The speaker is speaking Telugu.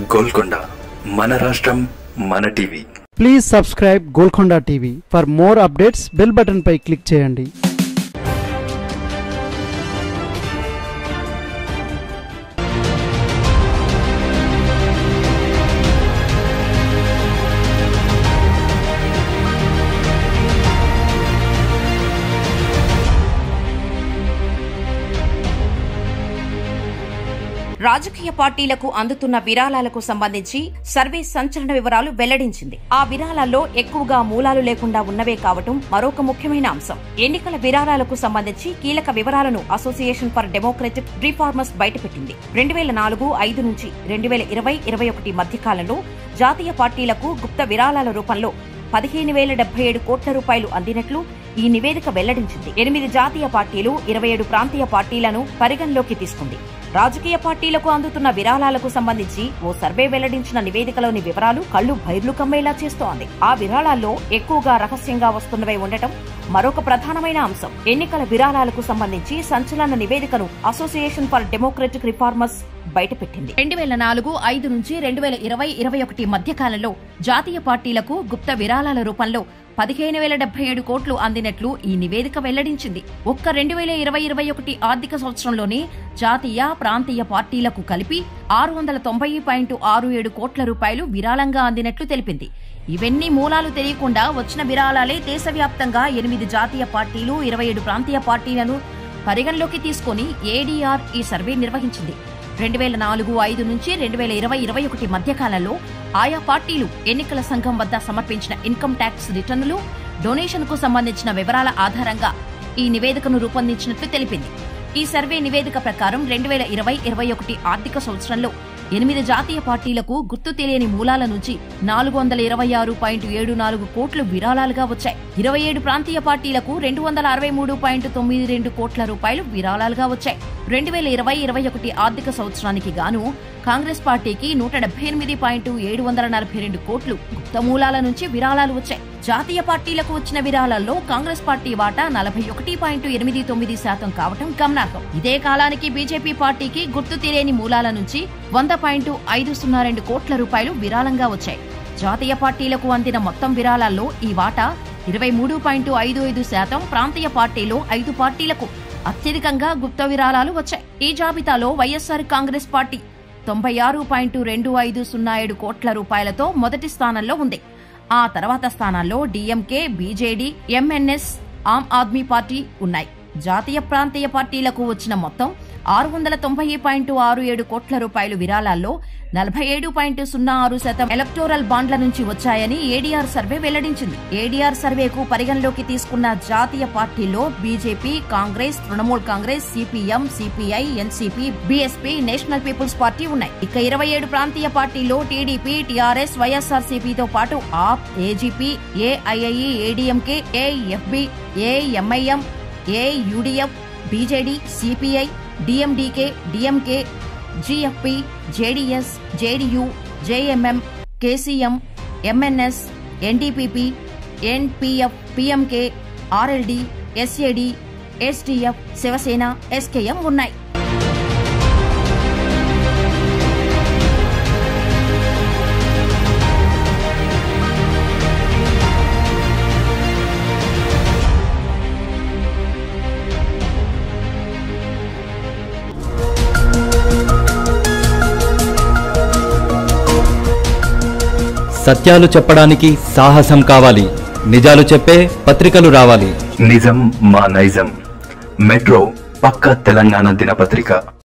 గోల్కొండ మన రాష్ట్రం మన TV please subscribe Golconda TV for more updates bell button పై క్లిక్ చేయండి రాజకీయ పార్టీలకు అందుతున్న విరాళాలకు సంబంధించి సర్వే సంచలన వివరాలు వెల్లడించింది ఆ విరాళాల్లో ఎక్కువగా మూలాలు లేకుండా ఉన్నవే కావటం మరొక ముఖ్యమైన అంశం ఎన్నికల విరాళాలకు సంబంధించి కీలక వివరాలను అసోసియేషన్ ఫర్ డెమోక్రటిక్ రిఫార్మర్స్ బయటపెట్టింది రెండు వేల నాలుగు ఐదు నుంచి రెండు వేల ఇరవై ఇరవై ఒకటి మధ్యకాలంలో జాతీయ పార్టీలకు గుప్త విరాళాల రూపంలో పదిహేను వేల డెబ్బై ఏడు కోట్ల రూపాయలు అందినట్లు ఈ నివేదిక వెల్లడించింది ఎనిమిది జాతీయ పార్టీలు ఇరవై ఏడు ప్రాంతీయ పార్టీలను పరిగణలోకి తీసుకుంది రాజకీయ పార్టీలకు అందుతున్న విరాళాలకు సంబంధించి ఓ సర్వే వెల్లడించిన నివేదికలోని వివరాలు కళ్లు బైర్లు కమ్మేలా చేస్తోంది ఆ విరాళాల్లో ఎక్కువగా రహస్యంగా వస్తున్నవై ఉండటం మరొక ప్రధానమైన అంశం ఎన్నికల విరాళాలకు సంబంధించి సంచలన నివేదికను అసోసియేషన్ ఫర్ డెమోక్రటిక్ రిఫార్మర్స్ బయటపెట్టింది రెండు వేల నాలుగు ఐదు నుంచి రెండు వేల ఇరవై ఇరవై ఒకటి మధ్య కాలంలో జాతీయ పార్టీలకు గుప్త విరాళాల రూపంలో పదిహేను వేల డెబ్బై ఏడు కోట్లు అందినట్లు ఈ నివేదిక వెల్లడించింది ఒక్క రెండు వేల ఇరవై ఇరవై ఒకటి ఆర్థిక సంవత్సరంలోనే జాతీయ ప్రాంతీయ పార్టీలకు కలిపి ఆరు వందల తొంభై పాయింట్ ఆరు ఏడు కోట్ల రూపాయలు విరాళంగా అందినట్లు తెలిపింది ఇవన్నీ మూలాలు తెలియకుండా వచ్చిన విరాళాలే దేశవ్యాప్తంగా ఎనిమిది జాతీయ పార్టీలు ఇరవై ఏడు ప్రాంతీయ పార్టీలను పరిగణలోకి తీసుకుని ఏడీఆర్ ఈ సర్వే నిర్వహించింది రెండు వేల నాలుగు ఐదు నుంచి రెండు వేల ఇరవై ఇరవై ఒకటి మధ్య కాలంలో ఆయా పార్టీలు ఎన్నికల సంఘం వద్ద సమర్పించిన ఇన్కమ్ ట్యాక్స్ రిటర్నులు డొనేషన్కు సంబంధించిన వివరాల ఆధారంగా ఈ నివేదికను రూపొందించినట్లు తెలిపింది ఈ సర్వే నివేదిక ప్రకారం రెండు వేల ఇరవై ఇరవై ఒకటి ఆర్థిక సంవత్సరంలో ఎనిమిది జాతీయ పార్టీలకు గుర్తు తెలియని మూలాల నుంచి నాలుగు వందల ఇరవై ఆరు పాయింట్ ఏడు నాలుగు కోట్లు విరాళాలుగా వచ్చాయి ఇరవై ఏడు ప్రాంతీయ పార్టీలకు రెండు వందల అరవై మూడు పాయింట్ తొమ్మిది రెండు కోట్ల రూపాయలు విరాళాలుగా వచ్చాయి రెండు వేల ఇరవై ఇరవై ఒకటి ఆర్థిక సంవత్సరానికి గాను కాంగ్రెస్ పార్టీకి నూట డెబ్బై ఎనిమిది పాయింట్ ఏడు వందల నలభై రెండు కోట్లు గుప్త మూలాల నుంచి విరాళాలు వచ్చాయి జాతీయ పార్టీలకు వచ్చిన విరాళాల్లో కాంగ్రెస్ పార్టీ వాటా నలభై ఒకటి పాయింట్ ఎనిమిది తొమ్మిది శాతం కావటం గమనార్హం ఇదే కాలానికి బీజేపీ పార్టీకి గుర్తు తెలియని మూలాల నుంచి వంద పాయింట్ ఐదు సున్నా రెండు కోట్ల రూపాయలు విరాళంగా వచ్చాయి జాతీయ పార్టీలకు అందిన మొత్తం విరాళాల్లో ఈ వాటా ఇరవై మూడు పాయింట్ ఐదు ఐదు శాతం ప్రాంతీయ పార్టీలో ఐదు పార్టీలకు అత్యధికంగా గుప్త విరాళాలు వచ్చాయి ఈ జాబితాలో వైఎస్సార్ కాంగ్రెస్ పార్టీ తొంభై ఆరు పాయింట్ రెండు ఐదు సున్నా ఏడు కోట్ల రూపాయలతో మొదటి స్థానంలో ఉంది ఆ తర్వాత స్థానాల్లో DMK BJD MNS Aam Aadmi Party ఉన్నాయి జాతీయ ప్రాంతీయ పార్టీలకు వచ్చిన మొత్తం ఆరు వందల తొంభై పాయింట్ ఆరు ఏడు కోట్ల రూపాయలు విరాళాల్లో నలభై ఏడు పాయింట్ సున్నా ఆరు శాతం ఎలక్టోరల్ బాండ్ల నుంచి వచ్చాయని ఏడీఆర్ సర్వే వెల్లడించింది ఏడీఆర్ సర్వేకు పరిగణలోకి తీసుకున్న జాతీయ పార్టీల్లో BJP Congress Trinamool Congress CPM CPI NCP BSP National People's Party ఉన్నాయి ఇక ఇరవై ఏడు ప్రాంతీయ పార్టీల్లో టీడీపీ టీఆర్ఎస్ వైఎస్ఆర్ సిపితో పాటు Aap AGP AIADMK AFB AIMIM AUDF BJD CPI DMDK DMK GFP JDS JDU JMM KCM MNS NDPP NPF PMK RLD SAD SDF Shivsena SKM ఉన్నాయి సత్యాలు చెప్పడానికి సాహసం కావాలి నిజాలు చెప్పే పత్రికలు రావాలి నిజం మా నైజం మెట్రో పక్క తెలంగాణ దినపత్రిక